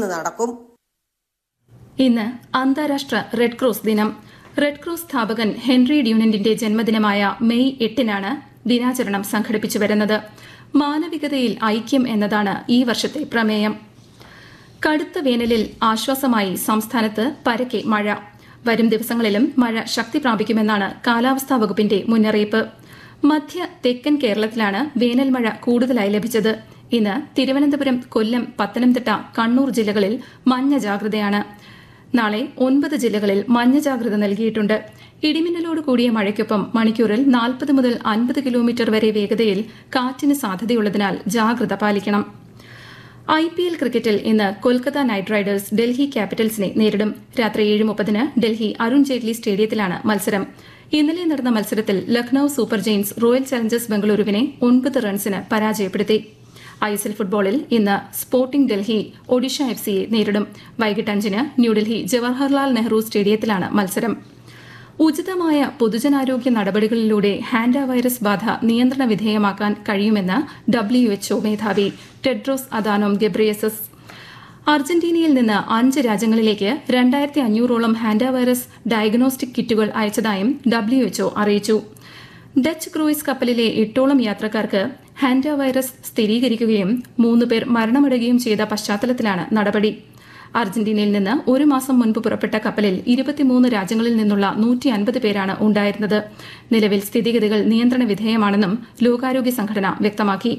ഇന്ന് നടക്കും ഇന്ന് അന്താരാഷ്ട്ര റെഡ് ക്രോസ് ദിനം റെഡ് ക്രോസ് സ്ഥാപകൻ ഹെൻറി ഡ്യൂനന്റിന്റെ ജന്മദിനമായ മെയ് എട്ടിനാണ് ദിനാചരണം സംഘടിപ്പിച്ചു വരുന്നത് മാനവികതയിൽ ഐക്യം എന്നതാണ് ഈ വർഷത്തെ പ്രമേയം കടുത്ത വേനലിൽ ആശ്വാസമായി സംസ്ഥാനത്ത് പരക്കെ മഴ വരും ദിവസങ്ങളിലും മഴ ശക്തി പ്രാപിക്കുമെന്നാണ് കാലാവസ്ഥാ വകുപ്പിന്റെ മുന്നറിയിപ്പ് മധ്യ തെക്കൻ കേരളത്തിലാണ് വേനൽ മഴ കൂടുതലായി ലഭിച്ചത് ഇന്ന് തിരുവനന്തപുരം കൊല്ലം പത്തനംതിട്ട കണ്ണൂർ ജില്ലകളിൽ മഞ്ഞ ജാഗ്രതയാണ് നാളെ ഒൻപത് ജില്ലകളിൽ മഞ്ഞ ജാഗ്രത നൽകിയിട്ടുണ്ട് ഇടിമിന്നലോട് കൂടിയ മഴയ്ക്കൊപ്പം മണിക്കൂറിൽ നാൽപ്പത് മുതൽ അൻപത് കിലോമീറ്റർ വരെ വേഗതയിൽ കാറ്റിന് സാധ്യതയുള്ളതിനാൽ ജാഗ്രത പാലിക്കണം ഐ പി എൽ ക്രിക്കറ്റിൽ ഇന്ന് കൊൽക്കത്ത നൈറ്റ് റൈഡേഴ്സ് ഡൽഹി ക്യാപിറ്റൽസിനെ നേരിടും രാത്രി ഏഴ് മുപ്പതിന് ഡൽഹി അരുൺ ജെയ്റ്റ്ലി സ്റ്റേഡിയത്തിലാണ് മത്സരം ഇന്നലെ നടന്ന മത്സരത്തിൽ Lucknow Super Giants Royal Challengers ബംഗളൂരുവിനെ ഒൻപത് റൺസിന് പരാജയപ്പെടുത്തി ഐ എസ് എൽ ഫുട്ബോളിൽ ഇന്ന് സ്പോർട്ടിംഗ് ഡൽഹി ഒഡീഷ എഫ് സിയെ നേരിടും വൈകിട്ട് അഞ്ചിന് ന്യൂഡൽഹി ജവഹർലാൽ നെഹ്റു സ്റ്റേഡിയത്തിലാണ് മത്സരം ഉചിതമായ പൊതുജനാരോഗ്യ നടപടികളിലൂടെ ഹാൻഡ വൈറസ് ബാധ നിയന്ത്രണ വിധേയമാക്കാൻ കഴിയുമെന്ന് ഡബ്ല്യുഎച്ച്ഒ മേധാവി ടെഡ്രോസ് അദാനോം ഗെബ്രിയസസ് അർജന്റീനയിൽ നിന്ന് അഞ്ച് രാജ്യങ്ങളിലേക്ക് രണ്ടായിരത്തി അഞ്ഞൂറോളം ഹാൻഡ വൈറസ് ഡയഗ്നോസ്റ്റിക് കിറ്റുകൾ അയച്ചതായും ഡബ്ല്യുഎച്ച്ഒ അറിയിച്ചു ഡച്ച് ക്രൂയിസ് കപ്പലിലെ എട്ടോളം യാത്രക്കാർക്ക് ഹാൻഡ വൈറസ് സ്ഥിരീകരിക്കുകയും മൂന്ന് പേർ മരണമടയുകയും ചെയ്ത പശ്ചാത്തലത്തിലാണ് നടപടി അർജന്റീനയിൽ നിന്ന് ഒരു മാസം മുൻപ് പുറപ്പെട്ട കപ്പലിൽ ഇരുപത്തിമൂന്ന് രാജ്യങ്ങളിൽ നിന്നുള്ള നൂറ്റി അൻപത് പേരാണ് ഉണ്ടായിരുന്നത് നിലവിൽ സ്ഥിതിഗതികൾ നിയന്ത്രണ വിധേയമാണെന്നും ലോകാരോഗ്യ സംഘടന വ്യക്തമാക്കി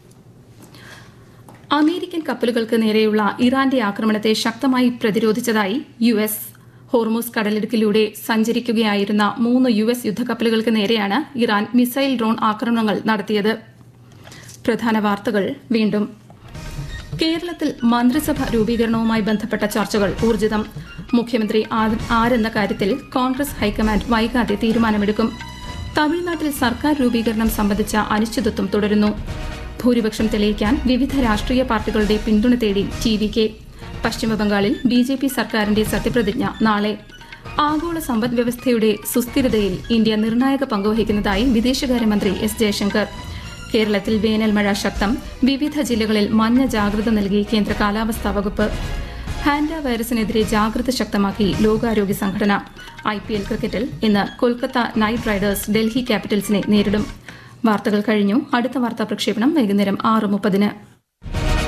അമേരിക്കൻ കപ്പലുകൾക്ക് നേരെയുള്ള ഇറാന്റെ ആക്രമണത്തെ ശക്തമായി പ്രതിരോധിച്ചതായി യു എസ് ഹോർമൂസ് കടലിടുക്കിലൂടെ സഞ്ചരിക്കുകയായിരുന്ന മൂന്ന് യു എസ് യുദ്ധക്കപ്പലുകൾക്ക് നേരെയാണ് ഇറാൻ മിസൈൽ ഡ്രോൺ ആക്രമണങ്ങൾ നടത്തിയത് പ്രധാന വാർത്തകൾ വീണ്ടും കേരളത്തിൽ മന്ത്രിസഭ രൂപീകരണവുമായി ബന്ധപ്പെട്ട ചർച്ചകൾ ഊർജിതം മുഖ്യമന്ത്രി ആ- ആരെന്ന കാര്യത്തിൽ കോൺഗ്രസ് ഹൈക്കമാൻഡ് വൈകാതെ തീരുമാനമെടുക്കും തമിഴ്നാട്ടിൽ സർക്കാർ രൂപീകരണം സംബന്ധിച്ച അനിശ്ചിതത്വം തുടരുന്നു ഭൂരിപക്ഷം തെളിയിക്കാൻ വിവിധ രാഷ്ട്രീയ പാർട്ടികളുടെ പിന്തുണ തേടി ടി വി കെ പശ്ചിമബംഗാളിൽ ബി ജെ പി സർക്കാരിന്റെ സത്യപ്രതിജ്ഞ നാളെ ആഗോള സമ്പദ് വ്യവസ്ഥയുടെ സുസ്ഥിരതയിൽ ഇന്ത്യ നിർണായക പങ്കുവഹിക്കുന്നതായി വിദേശകാര്യമന്ത്രി എസ് ജയശങ്കർ കേരളത്തിൽ വേനൽ മഴ ശക്തം വിവിധ ജില്ലകളിൽ മഞ്ഞ ജാഗ്രത നൽകി കേന്ദ്ര കാലാവസ്ഥാ വകുപ്പ് ഹാൻഡ വൈറസിനെതിരെ ജാഗ്രത ശക്തമാക്കി ലോകാരോഗ്യ സംഘടന ഐ പി എൽ ക്രിക്കറ്റിൽ ഇന്ന് കൊൽക്കത്ത നൈറ്റ് റൈഡേഴ്സ് ഡൽഹി ക്യാപിറ്റൽസിനെ നേരിടും വാർത്തകൾ കഴിഞ്ഞു അടുത്ത വാർത്താ പ്രക്ഷേപണം വൈകുന്നേരം ആറ് മുപ്പതിന്